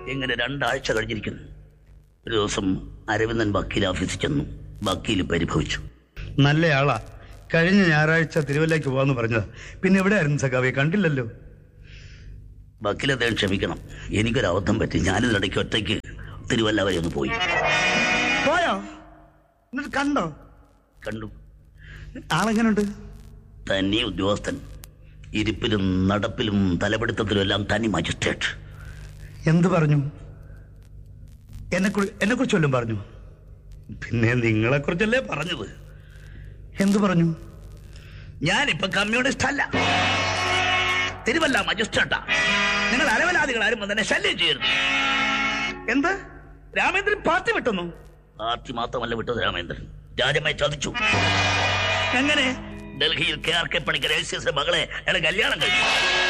ഇങ്ങനെ രണ്ടാഴ്ച കഴിഞ്ഞിരിക്കുന്നു ഒരു ദിവസം അരവിന്ദൻ വക്കീൽ ഓഫീസിൽ ചെന്നു വക്കീൽ പരിഭവിച്ചു നല്ലയാളാ കഴിഞ്ഞ ഞായറാഴ്ച തിരുവല്ലയ്ക്ക് പോകാന്ന് പറഞ്ഞത് പിന്നെ എവിടെയായിരുന്നു സഖാവെ കണ്ടില്ലല്ലോ വക്കീൽ അദ്ദേഹം ക്ഷമിക്കണം എനിക്കൊരു അബദ്ധം പറ്റി ഞാനിതിനിടയ്ക്ക് ഒറ്റയ്ക്ക് തിരുവല്ല വരെ ഒന്ന് പോയി പോയോ എന്നിട്ട് കണ്ടോ കണ്ടു ആളെങ്ങനുണ്ട് തനി ഉദ്യോഗസ്ഥൻ ഇരിപ്പിലും നടപ്പിലും തലപിടുത്തത്തിലും എല്ലാം തനി മജിസ്ട്രേറ്റ് എന്ത് പറഞ്ഞു എന്നെ എന്നെ കുറിച്ച് വല്ലതും പറഞ്ഞു പിന്നെ നിങ്ങളെ കുറിച്ചല്ലേ പറഞ്ഞത് എന്ത് പറഞ്ഞു ഞാനിപ്പോ കമ്മ്യൂണിസ്റ്റ് അല്ല തിരുവല്ല മജിസ്ട്രേറ്റാ നിങ്ങൾ അലവലാദികൾ ആരും തന്നെ ശല്യം ചെയ്യരുത് എന്ത് രാമേന്ദ്രൻ പാർട്ടി വിട്ടുന്നു പാർട്ടി മാത്രമല്ല വിട്ടത് രാമേന്ദ്രൻ രാജമായി ചതിച്ചു എങ്ങനെ ഡൽഹിയിൽ K R K Panicker L C S മകളെ അയാളെ കല്യാണം കഴിച്ചു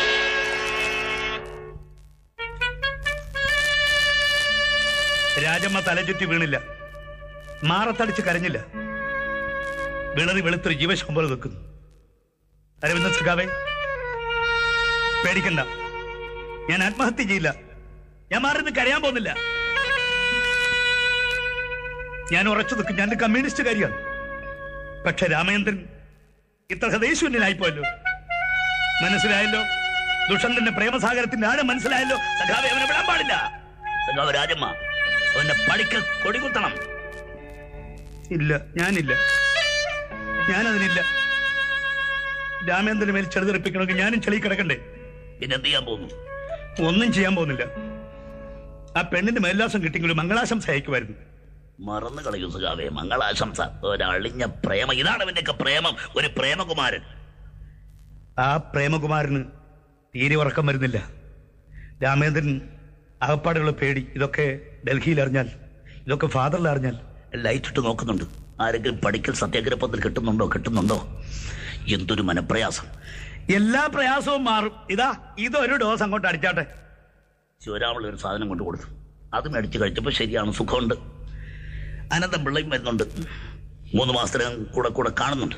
രാജമ്മ തലചുറ്റി വീണില്ല മാറത്തടിച്ച് കരഞ്ഞില്ല വിളറി വെളുത്തൊരു ജീവശമ്പൽ വെക്കുന്നു അരവിന്ദൻ സഖാവേ പേടിക്കണ്ട ഞാൻ ആത്മഹത്യ ചെയ്യില്ല ഞാൻ മാറി നിന്ന് കരയാൻ പോകുന്നില്ല ഞാൻ ഉറച്ചു നിൽക്കും ഞാൻ കമ്മ്യൂണിസ്റ്റുകാരിയാണ് പക്ഷെ രാമേന്ദ്രൻ ഇത്ര ഹൃദയശൂന്യനായിപ്പോയല്ലോ മനസ്സിലായല്ലോ ദുഷന്തന്റെ പ്രേമസാഗരത്തിന്റെ ആഴം മനസ്സിലായല്ലോ സഖാവെ അവനെ വിടാൻ പാടില്ല സഖാവ് രാജമ്മ അവന്റെ പടിക്ക് കൊടികുത്തണം ഇല്ല ഞാനില്ല ഞാനതിനില്ല രാമേന്ദ്രന് മേൽ ചെറുതെറിപ്പിക്കണമെങ്കിൽ ഞാനും ചെളി കിടക്കണ്ടേ പിന്നെ എന്ത് ചെയ്യാൻ പോകുന്നു ഒന്നും ചെയ്യാൻ പോകുന്നില്ല ആ പെണ്ണിന്റെ മേൽലാസം കിട്ടിയെങ്കിൽ മംഗളാശംസ അയക്കുമായിരുന്നു മറന്നു കളയൂ സുഖാവേ മംഗളാശംസ ഒരളിഞ്ഞ പ്രേമം ഇതാണ് അവന്റെയൊക്കെ പ്രേമം ഒരു പ്രേമകുമാരൻ ആ പ്രേമകുമാരന് തീരെ ഉറക്കം വരുന്നില്ല രാമേന്ദ്രൻ അകപ്പാടുള്ള പേടി ഇതൊക്കെ ഡൽഹിയിൽ അറിഞ്ഞാൽ ഇതൊക്കെ ഫാദറിൽ അറിഞ്ഞാൽ ലൈറ്റ് ഇട്ട് നോക്കുന്നുണ്ട് ആരെങ്കിലും പഠിക്കൽ സത്യാഗ്രഹത്തിൽ കിട്ടുന്നുണ്ടോ കിട്ടുന്നുണ്ടോ എന്തൊരു മനപ്രയാസം എല്ലാ പ്രയാസവും മാറും ഇതാ ഇതൊരു ഡോസ് അങ്ങോട്ട് അടിച്ചാട്ടെ ശിവരാമുള്ള ഒരു സാധനം കൊണ്ട് കൊടുത്തു അത് മേടിച്ച് കഴിച്ചപ്പോൾ ശരിയാണ് സുഖമുണ്ട് അനന്തം പിള്ളയും വരുന്നുണ്ട് മൂന്ന് മാസത്തിനകം കൂടെ കൂടെ കാണുന്നുണ്ട്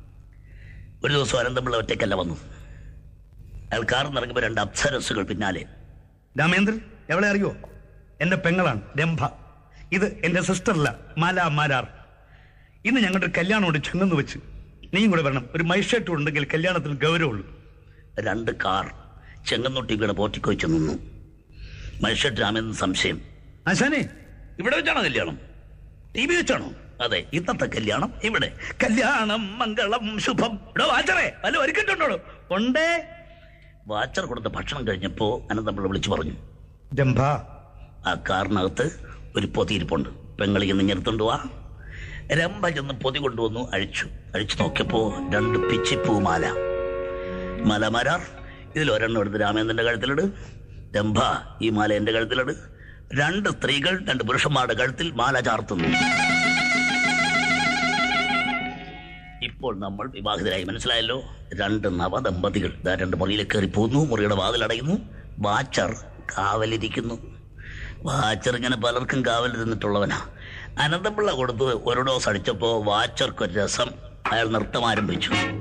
ഒരു ദിവസം അനന്തം പിള്ള ഒറ്റയ്ക്കല്ല വന്നു അയാൾ കാറിൽ ഇറങ്ങുമ്പോൾ രണ്ട് അപ്സരസുകൾ പിന്നാലെ രാമേന്ദ്രൻ എവളെ അറിയോ എന്റെ പെങ്ങളാണ് രംഭ ഇത് എന്റെ സിസ്റ്ററല്ല മാല മാലാർ ഇന്ന് ഞങ്ങളുടെ ഒരു കല്യാണമുണ്ട് ചെങ്ങന്ന് വെച്ച് നീയും കൂടെ വരണം ഒരു മൈഷേട്ടും ഉണ്ടെങ്കിൽ കല്യാണത്തിന് ഗൗരവമുള്ളൂ രണ്ട് കാർ ചെങ്ങന്നൂട്ടിയുടെ പോറ്റിക്കോയി ചെന്നു മനുഷ്യട്ട് രാമെന്ന് സംശയം ആശാനെ ഇവിടെ വെച്ചാണോ കല്യാണം ടി വി വെച്ചാണോ അതെ ഇന്നത്തെ കല്യാണം ഇവിടെ കല്യാണം മംഗളം ശുഭം ഇവിടെ വാച്ചറേ വല്ല ഒരുക്കിട്ടുണ്ടോ ഉണ്ടേ വാച്ചർ കൊടുത്ത ഭക്ഷണം കഴിഞ്ഞപ്പോ അനന്തപിള്ള വിളിച്ചു പറഞ്ഞു രംഭ ആ കാറിനകത്ത് ഒരു പൊതി ഇരിപ്പുണ്ട് പെങ്ങളി എന്ന് ഞെടുത്തോണ്ട് വാ രമ്പ ചെന്ന് പൊതി കൊണ്ടുവന്നു അഴിച്ചു അഴിച്ചു നോക്കിയപ്പോ രണ്ട് പിച്ചിപ്പൂ മാല മാല മാരാർ ഇതിൽ ഒരെണ്ണം എടുത്ത് രാമേന്ദ്രന്റെ കഴുത്തിലിട് രംഭ ഈ മാല എന്റെ കഴുത്തിലിട് രണ്ട് സ്ത്രീകൾ രണ്ട് പുരുഷന്മാരുടെ കഴുത്തിൽ മാല ചാർത്തുന്നു ഇപ്പോൾ നമ്മൾ വിവാഹിതരായി മനസ്സിലായല്ലോ രണ്ട് നവദമ്പതികൾ ഇതാ രണ്ട് മുറിയിലേക്ക് കയറി പോകുന്നു മുറിയുടെ വാതിലടയുന്നു വാച്ചർ കാവലിരിക്കുന്നു വാച്ചർ ഇങ്ങനെ പലർക്കും കാവൽ നിന്നിട്ടുള്ളവനാ അനന്തപിള്ള കൊടുത്ത് ഒരു ഡോസ് അടിച്ചപ്പോ വാച്ചർക്കൊരു രസം അയാൾ നൃത്തം ആരംഭിച്ചു